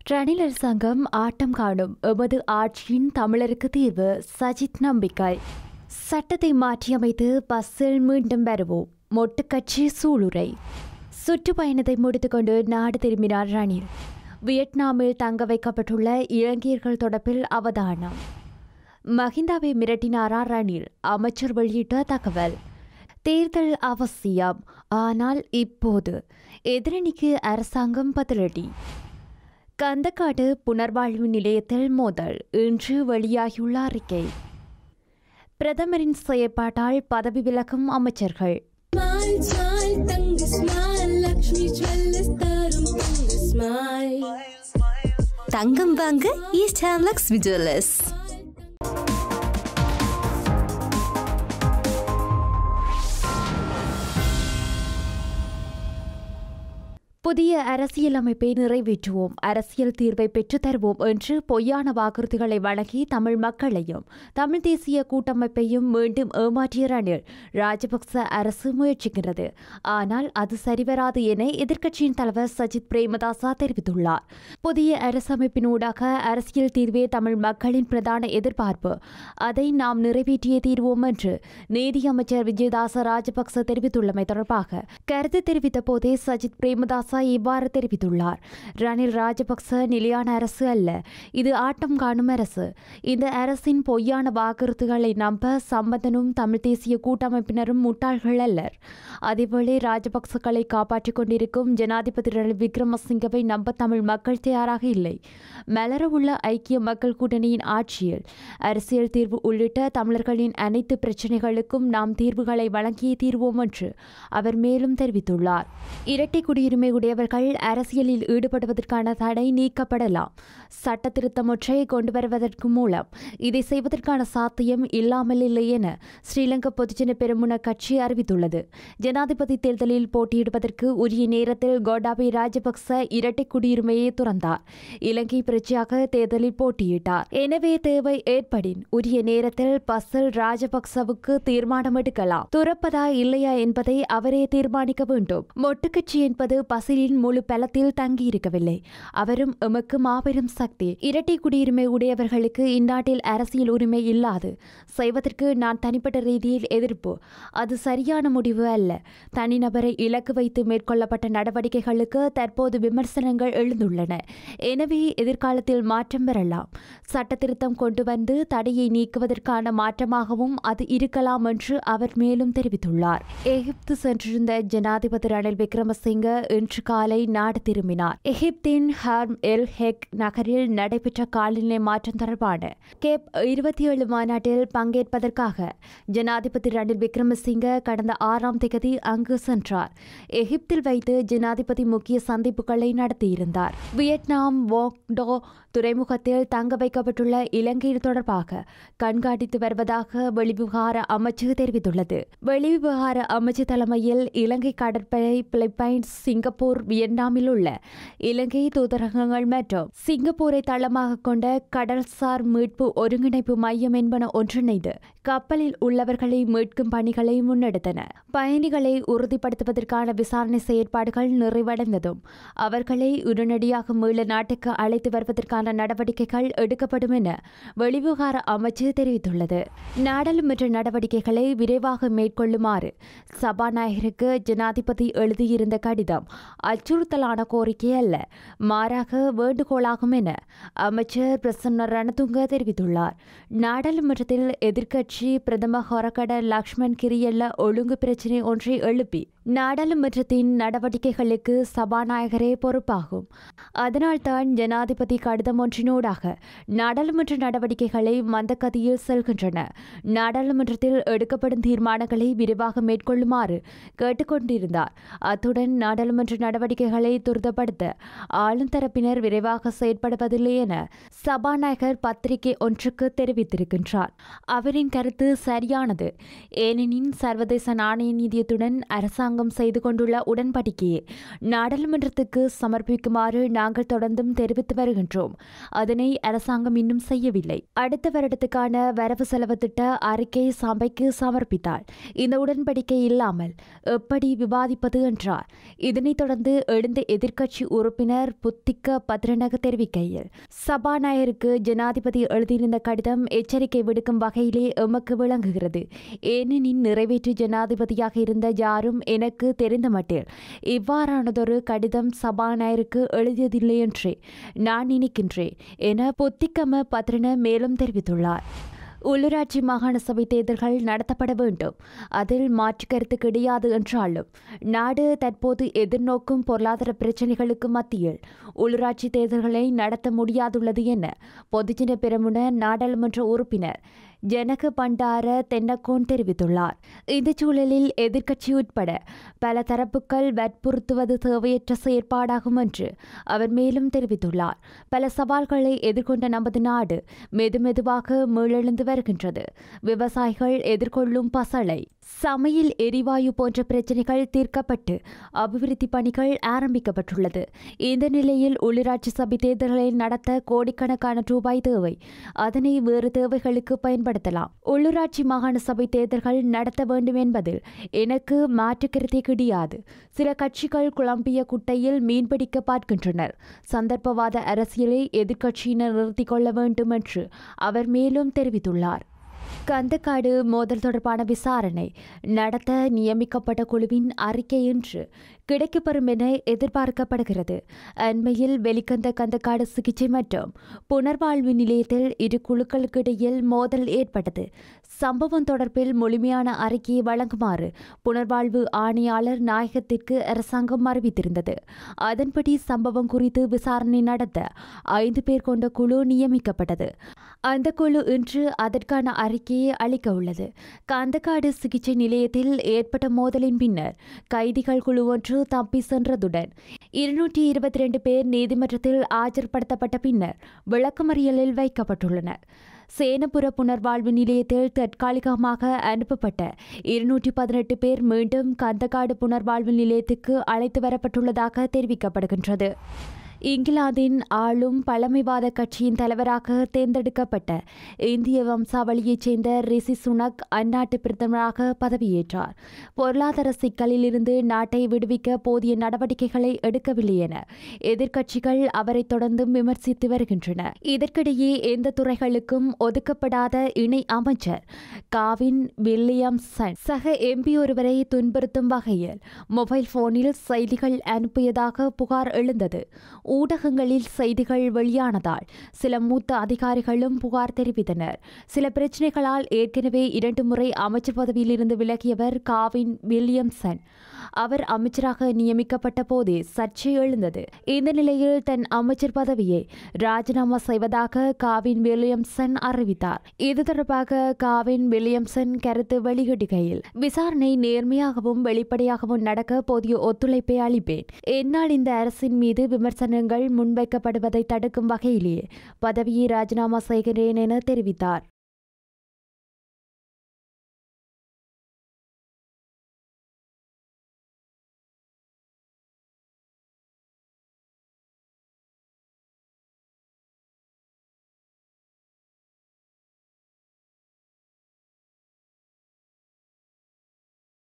ரணில் அரசாங்கம் ஆட்டம் காணும் எமது ஆட்சியின் தமிழருக்கு தீர்வு சஜித் நம்பிக்கை சட்டத்தை மாற்றியமைத்து பஸ்ஸில் மீண்டும் வருவோம் மொட்டுக்கட்சி சூளுரை சுற்றுப்பயணத்தை முடித்துக்கொண்டு நாடு திரும்பினார் ரணில் வியட்நாமில் தங்க வைக்கப்பட்டுள்ள இலங்கையர்கள் தொடர்பில் அவதானம் மஹிந்தாவை மிரட்டினாரா ரணில் அமைச்சர் வெளியிட்ட தகவல் தேர்தல் அவசியம் ஆனால் இப்போது எதிரணிக்கு அரசாங்கம் பதிலடி கந்தக்காடு புனர்வாழ்வு நிலையத்தில் மோதல் இன்று வெளியாகியுள்ள அறிக்கை பிரதமரின் செயற்பாட்டால் பதவி விலகும் அமைச்சர்கள் Smile, smile, தங்க smile, லக்ஷ்மி ஜுவல்லர்ஸ் தரும் தங்க smile. தங்கம் வாங்க ஈஸ்ட் ஹேம் லக்ஷ்மி ஜுவல்லர்ஸ் புதிய அரசியலமைப்பை நிறைவேற்றுவோம் அரசியல் தீர்வை பெற்றுத் தருவோம் என்று பொய்யான வாக்குறுதிகளை வழங்கி தமிழ் மக்களையும் தமிழ் தேசிய கூட்டமைப்பையும் மீண்டும் ஏமாற்றிய ரணில் ராஜபக்ச அரசு முயற்சிக்கிறது ஆனால் அது சரிவராது என எதிர்க்கட்சியின் தலைவர் சஜித் பிரேமதாசா தெரிவித்துள்ளார் புதிய அரசமைப்பினூடாக அரசியல் தீர்வே தமிழ் மக்களின் பிரதான எதிர்பார்ப்பு அதை நாம் நிறைவேற்றியே தீர்வோம் என்று நீதியமைச்சர் விஜயதாச ராஜபக்ச தெரிவித்துள்ளமை தொடர்பாக கருத்து தெரிவித்த போதே சஜித் பிரேமதாசா இவ்வாறு தெரிவித்துள்ளார் ரணில் ராஜபக்ச நிலையான அரசு அல்ல இது ஆட்டம் காணும் அரசு இந்த அரசின் பொய்யான வாக்குறுதிகளை நம்ப சம்பந்தனும் தமிழ் தேசிய கூட்டமைப்பினரும் முட்டாள்கள் அல்லர் அதேவேளை ராஜபக்சக்களை காப்பாற்றிக் கொண்டிருக்கும் ஜனாதிபதி ரணில் விக்ரமசிங்கவை நம்ப தமிழ் மக்கள் தயாராக இல்லை மலர உள்ள ஐக்கிய மக்கள் கூட்டணியின் ஆட்சியில் அரசியல் தீர்வு உள்ளிட்ட தமிழர்களின் அனைத்து பிரச்சினைகளுக்கும் நாம் தீர்வுகளை வழங்கியே தீர்வோம் என்று அவர் மேலும் தெரிவித்துள்ளார் இரட்டை குடியுரிமை உடையவர்கள் அரசியலில் ஈடுபடுவதற்கான தடை நீக்கப்படலாம் சட்ட திருத்தம் ஒன்றை கொண்டு வருவதற்கு மூலம் இதை செய்வதற்கான சாத்தியம் இல்லாமல் இல்லை என ஸ்ரீலங்கா பொதுஜன பெருமுன கட்சி அறிவித்துள்ளது ஜனாதிபதி தேர்தலில் போட்டியிடுவதற்கு உரிய நேரத்தில் கோட்டாபய ராஜபக்ச இரட்டை குடியுரிமையை துறந்தார் இலங்கை பிரஜையாக தேர்தலில் போட்டியிட்டார் எனவே தேவை ஏற்படின் உரிய நேரத்தில் பசல் ராஜபக்சவுக்கு தீர்மானம் எடுக்கலாம் துறப்பதா இல்லையா என்பதை அவரே தீர்மானிக்க வேண்டும் மொட்டுக்கட்சி என்பது பசிலின் முழு பலத்தில் தங்கியிருக்கவில்லை அவரும் எமக்கு மாபெரும் சக்தி இரட்டை குடியுரிமை உடையவர்களுக்கு இந்நாட்டில் அரசியல் உரிமை இல்லாது செய்வதற்கு நான் தனிப்பட்ட ரீதியில் எதிர்ப்பு அது சரியான முடிவு அல்ல தனிநபரை இலக்கு வைத்து மேற்கொள்ளப்பட்ட நடவடிக்கைகளுக்கு தற்போது விமர்சனங்கள் எழுந்துள்ளன எனவே எதிர்காலத்தில் மாற்றம் பெறலாம் சட்ட திருத்தம் கொண்டு வந்து தடையை நீக்குவதற்கான மாற்றமாகவும் அது இருக்கலாம் என்று அவர் மேலும் தெரிவித்துள்ளார் எகிப்து சென்றிருந்த ஜனாதிபதி ரணில் விக்ரமசிங்க இன்று காலை நாடு திரும்பினார் எகிப்தின் ஹார்ம் எல் ஹெக் நகரில் நடைபெற்ற காலநிலை மாற்றம் தொடர்பான கேப் இருபத்தி ஏழு மாநாட்டில் பங்கேற்பதற்காக ஜனாதிபதி ரணில் விக்ரமசிங்க கடந்த ஆறாம் தேதி அங்கு சென்றார் எகிப்தில் வைத்து ஜனாதிபதி முக்கிய சந்திப்புகளை நடத்தியிருந்தார் வியட்நாம் வோக்டோ துறைமுகத்தில் தங்க வைக்கப்பட்டுள்ள இலங்கை தொடர்பாக கண்காணித்து வருவதாக வெளிவிவகார அமைச்சு தெரிவித்துள்ளது வெளிவிவகார அமைச்சு தலைமையில் இலங்கை கடற்படை பிலிப்பைன்ஸ் சிங்கப்பூர் வியட்நாமில் உள்ள இலங்கை தூதரகங்கள் மற்றும் சிங்கப்பூரை தளமாக கொண்ட கடல்சார் மீட்பு ஒருங்கிணைப்பு மையம் என்பன ஒன்றிணைந்து கப்பலில் உள்ளவர்களை மீட்கும் பணிகளை முன்னெடுத்தன பயணிகளை உறுதிப்படுத்துவதற்கான விசாரணை செயற்பாடுகள் நிறைவடைந்ததும் அவர்களை உடனடியாக மீள நாட்டுக்கு அழைத்து வருவதற்கான நடவடிக்கைகள் எடுக்கப்படும் என வெளிவிவகார அமைச்சு தெரிவித்துள்ளது நாடாளுமன்ற நடவடிக்கைகளை விரைவாக மேற்கொள்ளுமாறு சபாநாயகருக்கு ஜனாதிபதி எழுதியிருந்த கடிதம் அச்சுறுத்தலான கோரிக்கை அல்ல மாறாக வேண்டுகோளாகும் என அமைச்சர் பிரசன்ன ரணதுங்க தெரிவித்துள்ளார் நாடாளுமன்றத்தில் எதிர்க்கட்சி பிரதம ஹொரகட லக்ஷ்மண் கிரியல்ல ஒழுங்கு பிரச்சினை ஒன்றை எழுப்பி நாடாளுமன்றத்தின் நடவடிக்கைகளுக்கு சபாநாயகரே பொறுப்பாகும் அதனால்தான் ஜனாதிபதி கடிதம் ஒன்றினூடாக நாடாளுமன்ற நடவடிக்கைகளை மந்தகதியில் செல்கின்றன நாடாளுமன்றத்தில் எடுக்கப்படும் தீர்மானங்களை விரைவாக மேற்கொள்ளுமாறு கேட்டுக்கொண்டிருந்தார் அத்துடன் நாடாளுமன்ற நடவடிக்கைகளை துரிதப்படுத்த ஆளும் தரப்பினர் விரைவாக செயற்படுவதில்லை என சபாநாயகர் பத்திரிகை ஒன்றுக்கு தெரிவித்திருக்கின்றார் அவரின் கருத்து சரியானது ஏனெனில் சர்வதேச நாணய நிதியத்துடன் அரசாங்கம் செய்து கொண்டுள்ள உடன்படிக்கையை நாடாளுமன்றத்துக்கு சமர்ப்பிக்குமாறு நாங்கள் தொடர்ந்தும் தெரிவித்து வருகின்றோம் அதனை அரசாங்கம் இன்னும் செய்யவில்லை அடுத்த வருடத்துக்கான வரவு செலவு திட்ட அறிக்கை சபைக்கு சமர்ப்பித்தால் இந்த உடன்படிக்கை இல்லாமல் எப்படி விவாதிப்பது என்றார் இதனைத் தொடர்ந்து தொடர்ந்து எழுந்த எதிர்க்கட்சி உறுப்பினர் புத்திக்க பத்ரனக தெரிவிக்கையில் சபாநாயகருக்கு ஜனாதிபதி எழுதியிருந்த கடிதம் எச்சரிக்கை விடுக்கும் வகையிலே எமக்கு விளங்குகிறது ஏனெனில் நிறைவேற்று ஜனாதிபதியாக இருந்த யாரும் எனக்கு தெரிந்த மட்டில் இவ்வாறானதொரு கடிதம் சபாநாயகருக்கு எழுதியதில்லை என்றே நான் நினைக்கின்றேன் என பொத்திக்கம பத்ரன மேலும் தெரிவித்துள்ளார் உள்ளூராட்சி மாகாண சபை தேர்தல்கள் நடத்தப்பட வேண்டும் அதில் மாற்று கருத்து கிடையாது என்றாலும் நாடு தற்போது எதிர்நோக்கும் பொருளாதார பிரச்சினைகளுக்கு மத்தியில் உள்ளூராட்சி தேர்தல்களை நடத்த முடியாதுள்ளது என பொதுஜன பெரமுன நாடாளுமன்ற உறுப்பினர் ஜனக பண்டார தென்னக்கோன் தெரிவித்துள்ளார் இந்த சூழலில் எதிர்க்கட்சி உட்பட பல தரப்புகள் வற்புறுத்துவது தேவையற்ற செயற்பாடாகும் என்று அவர் மேலும் தெரிவித்துள்ளார் பல சவால்களை எதிர்கொண்ட நமது நாடு மெதுமெதுவாக மீளெழுந்து வருகின்றது விவசாயிகள் எதிர்கொள்ளும் பசலை சமையல் எரிவாயு போன்ற பிரச்சினைகள் தீர்க்கப்பட்டு அபிவிருத்தி பணிகள் ஆரம்பிக்கப்பட்டுள்ளது இந்த நிலையில் உள்ளூராட்சி சபை தேர்தல்களை நடத்த கோடிக்கணக்கான ரூபாய் தேவை அதனை வேறு தேவைகளுக்கு பயன்படுத்தலாம் உள்ளூராட்சி மாகாண சபை தேர்தல்கள் நடத்த வேண்டும் என்பதில் எனக்கு மாற்று கருத்தே கிடையாது சில கட்சிகள் குழம்பிய குட்டையில் மீன்பிடிக்க பார்க்கின்றனர் சந்தர்ப்பவாத அரசியலை எதிர்க்கட்சியினர் நிறுத்திக் கொள்ள வேண்டும் என்று அவர் மேலும் தெரிவித்துள்ளார் கந்தக்காடு மோதல் தொடர்பான விசாரணை நடத்த நியமிக்கப்பட்ட குழுவின் அறிக்கை இன்று கிடைக்கப்பெறும் என எதிர்பார்க்கப்படுகிறது அண்மையில் வெளிக்கந்த கந்தக்காடு சிகிச்சை மற்றும் புனர்வாழ்வு நிலையத்தில் இரு குழுக்களுக்கு இடையில் மோதல் ஏற்பட்டது சம்பவம் தொடர்பில் முழுமையான அறிக்கையை வழங்குமாறு புனர்வாழ்வு ஆணையாளர் நாயகத்திற்கு அரசாங்கம் அறிவித்திருந்தது அதன்படி சம்பவம் குறித்து விசாரணை நடத்த ஐந்து பேர் கொண்ட குழு நியமிக்கப்பட்டது அந்த குழு இன்று அதற்கான அறிக்கையை அளிக்க உள்ளது கந்தக்காடு சிகிச்சை நிலையத்தில் ஏற்பட்ட மோதலின் பின்னர் கைதிகள் குழு ஒன்று தப்பி சென்றதுடன் இருநூற்றி இருபத்தி ரெண்டு பேர் நீதிமன்றத்தில் ஆஜர்படுத்தப்பட்ட பின்னர் விளக்கமறியலில் வைக்கப்பட்டுள்ளனர் சேனபுர புனர்வாழ்வு நிலையத்தில் தற்காலிகமாக அனுப்பப்பட்ட இருநூற்றி பதினெட்டு பேர் மீண்டும் கந்தக்காடு புனர்வாழ்வு நிலையத்துக்கு அழைத்து வரப்பட்டுள்ளதாக தெரிவிக்கப்படுகின்றது இங்கிலாந்தின் ஆளும் பழமைவாத கட்சியின் தலைவராக தேர்ந்தெடுக்கப்பட்ட இந்திய வம்சாவளியைச் சேர்ந்த ரிஷி சுனக் அந்நாட்டு பிரதமராக பதவியேற்றார் பொருளாதார சிக்கலில் இருந்து நாட்டை விடுவிக்க போதிய நடவடிக்கைகளை எடுக்கவில்லை என எதிர்க்கட்சிகள் அவரை தொடர்ந்தும் விமர்சித்து வருகின்றன இதற்கிடையே எந்த துறைகளுக்கும் ஒதுக்கப்படாத இணை அமைச்சர் காவின் வில்லியம்சன் சக எம்பி ஒருவரை துன்புறுத்தும் வகையில் மொபைல் போனில் செய்திகள் அனுப்பியதாக புகார் எழுந்தது ஊடகங்களில் செய்திகள் வெளியானதால் சில மூத்த அதிகாரிகளும் புகார் தெரிவித்தனர் சில பிரச்சினைகளால் ஏற்கனவே இரண்டு முறை அமைச்சர் பதவியிலிருந்து விலகியவர் காவின் வில்லியம்சன் அவர் அமைச்சராக நியமிக்கப்பட்ட போதே சர்ச்சை எழுந்தது இந்த நிலையில் தன் அமைச்சர் பதவியை ராஜினாமா செய்வதாக காவின் வில்லியம்சன் அறிவித்தார் இது தொடர்பாக காவின் வில்லியம்சன் கருத்து வெளியிடுகையில் விசாரணை நேர்மையாகவும் வெளிப்படையாகவும் நடக்க போதிய ஒத்துழைப்பை அளிப்பேன் என்னால் இந்த அரசின் மீது விமர்சனங்கள் முன்வைக்கப்படுவதை தடுக்கும் வகையிலேயே பதவியை ராஜினாமா செய்கிறேன் என தெரிவித்தார்